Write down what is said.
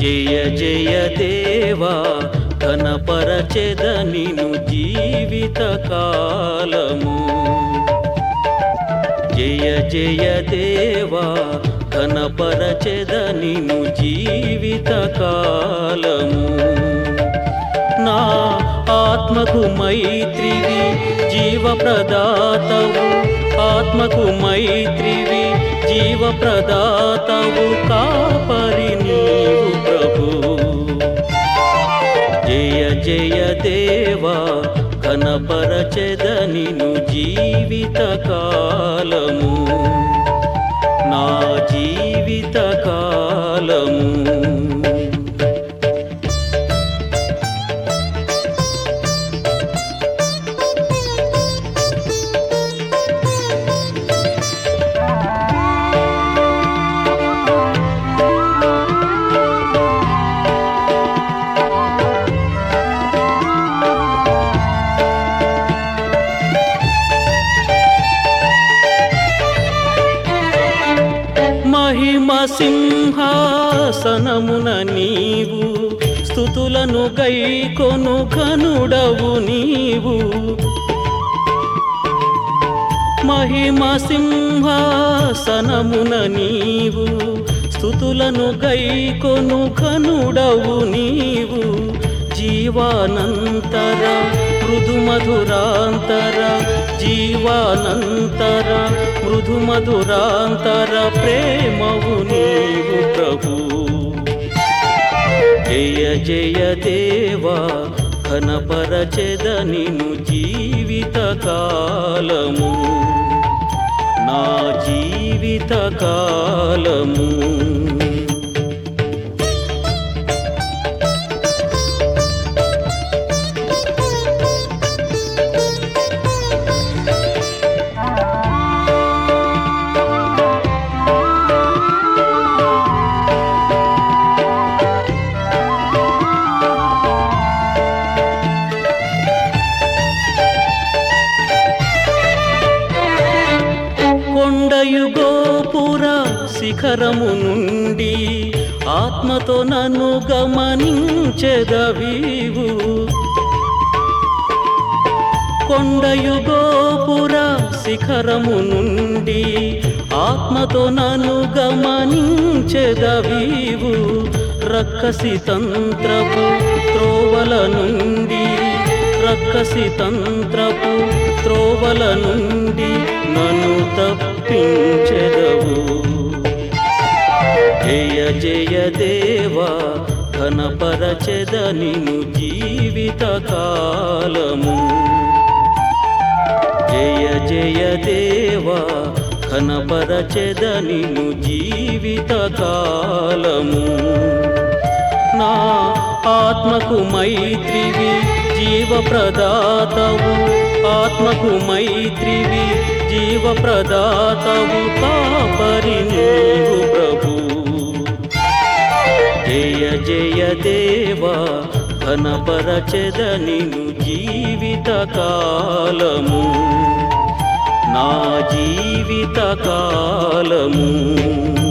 జయ జయ దేవా ఘనపరచెద నిను జీవిత కాలము జయ జయ దేవా ఘనపరచెద నిను జీవిత కాలము నా ఆత్మకు మైత్రివి జీవ ప్రదాతవు ఆత్మకు మైత్రివి జీవ ప్రదాతవు కాపరి నీవు ప్రభు జయ జయ దేవా ఘనపరచెద నిను జీవిత కాలము నా జీవిత కాలము మహిమ సింహాసనమున నీవు స్థుతులను గైకొను ఘనుడవు నీవు మహిమ సింహాసనమున నీవు స్థుతులను గైకొను ఘనుడవు నీవు జీవానంతర మృదు మధురాంతర జీవానంతర మృదు మధురాంతర ప్రేమవు నీవు ప్రభు జయ జయ దేవా ఘనపరచెద నిను జీవిత కాలము నా జీవిత కాలము కొండయు గోపుర శిఖరము నుండి ఆత్మతో నన్ను గమనించెదవీవు కొండయు గోపుర శిఖరము నుండి ఆత్మతో నన్ను గమనించెదవీవు రక్కసి తంత్రపు త్రోవల నుండి రక్కసి తంత్రపు త్రోవల నుండి నన్ను తప్పించెదవు జయ జయ దేవా ఘనపరచెద నిను జీవిత కాలము జయ జయ దేవా ఘనపరచెద నిను జీవిత కాలము నా ఆత్మకు మైత్రివి జీవ ప్రదాతవు ఆత్మకు మైత్రివి జీవ ప్రదాతవు కాపరి నీవు ప్రభు జయ జయ దేవా ఘనపరచెద నిను జీవిత కాలము నా జీవిత కాలము